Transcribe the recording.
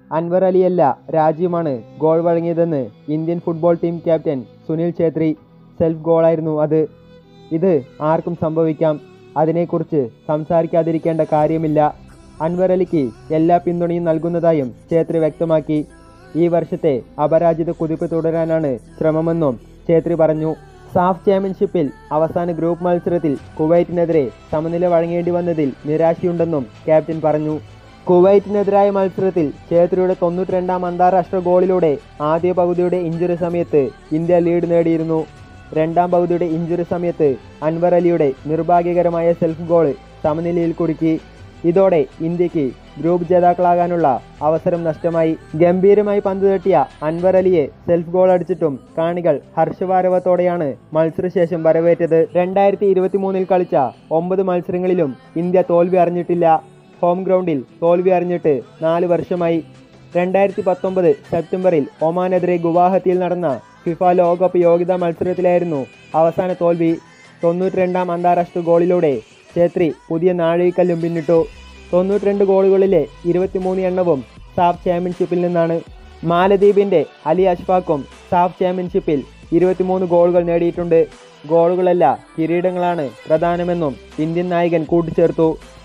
അൻവർ അലിയല്ല രാജ്യമാണ് ഗോൾ വഴങ്ങിയതെന്ന് Indian football team captain Sunil Chhetri self ഗോളായിരുന്നു അത് ഇത് ആർക്കും സംഭവിക്കാം അതിനെക്കുറിച്ച് സംസാരിക്കാതിരിക്കേണ്ട കാര്യമില്ല അൻവർ അലിക്ക് എല്ലാ പിന്തുണയും നൽകുന്നതായും ഛേത്രി വ്യക്തമാക്കി ഈ വർഷത്തെ അപരാജിത കുതിപ്പ് തുടരാനാണ് ശ്രമമെന്നും ഛേത്രി പറഞ്ഞു സാഫ് ചാമ്പ്യൻഷിപ്പിൽ അവസാന ഗ്രൂപ്പ് മത്സരത്തിൽ കുവൈറ്റിനെതിരെ സമനില വഴങ്ങേണ്ടി വന്നതിൽ നിരാശയുണ്ടെന്നും ക്യാപ്റ്റൻ പറഞ്ഞു കുവൈറ്റിനെതിരായ മത്സരത്തിൽ ഛേത്രിയുടെ തൊണ്ണൂറ്റിരണ്ടാം അന്താരാഷ്ട്ര ഗോളിലൂടെ ആദ്യ പകുതിയുടെ ഇഞ്ചുറി സമയത്ത് ഇന്ത്യ ലീഡ് നേടിയിരുന്നു രണ്ടാം പകുതിയുടെ ഇഞ്ചുറി സമയത്ത് അൻവർ അലിയുടെ നിർഭാഗ്യകരമായ സെൽഫ് ഗോൾ സമനിലയിൽ കുടുക്കി ഇതോടെ ഇന്ത്യക്ക് ഗ്രൂപ്പ് ജേതാക്കളാകാനുള്ള അവസരം നഷ്ടമായി ഗംഭീരമായി പന്ത് തട്ടിയ അൻവർ അലിയെ സെൽഫ് ഗോൾ അടിച്ചിട്ടും കാണികൾ ഹർഷവാരവത്തോടെയാണ് മത്സരശേഷം വരവേറ്റത് രണ്ടായിരത്തി ഇരുപത്തി മൂന്നിൽ കളിച്ച ഒമ്പത് മത്സരങ്ങളിലും ഇന്ത്യ തോൽവി അറിഞ്ഞിട്ടില്ല ഹോം ഗ്രൗണ്ടിൽ തോൽവി അറിഞ്ഞിട്ട് നാല് വർഷമായി രണ്ടായിരത്തി പത്തൊമ്പത് സെപ്റ്റംബറിൽ ഒമാനെതിരെ ഗുവാഹത്തിയിൽ നടന്ന ഫിഫ ലോകകപ്പ് യോഗ്യതാ മത്സരത്തിലായിരുന്നു അവസാന തോൽവി തൊണ്ണൂറ്റിരണ്ടാം അന്താരാഷ്ട്ര ഗോളിലൂടെ ഛേത്രി പുതിയ നാഴികക്കല്ലും പിന്നിട്ടു തൊണ്ണൂറ്റിരണ്ട് ഗോളുകളിലെ ഇരുപത്തിമൂന്ന് എണ്ണവും സാഫ് ചാമ്പ്യൻഷിപ്പിൽ നിന്നാണ് മാലദ്വീപിന്റെ അലി അഷ്ഫാഖും സാഫ് ചാമ്പ്യൻഷിപ്പിൽ ഇരുപത്തിമൂന്ന് ഗോളുകൾ നേടിയിട്ടുണ്ട് ഗോളുകളല്ല കിരീടങ്ങളാണ് പ്രധാനമെന്നും ഇന്ത്യൻ നായകൻ കൂട്ടിച്ചേർത്തു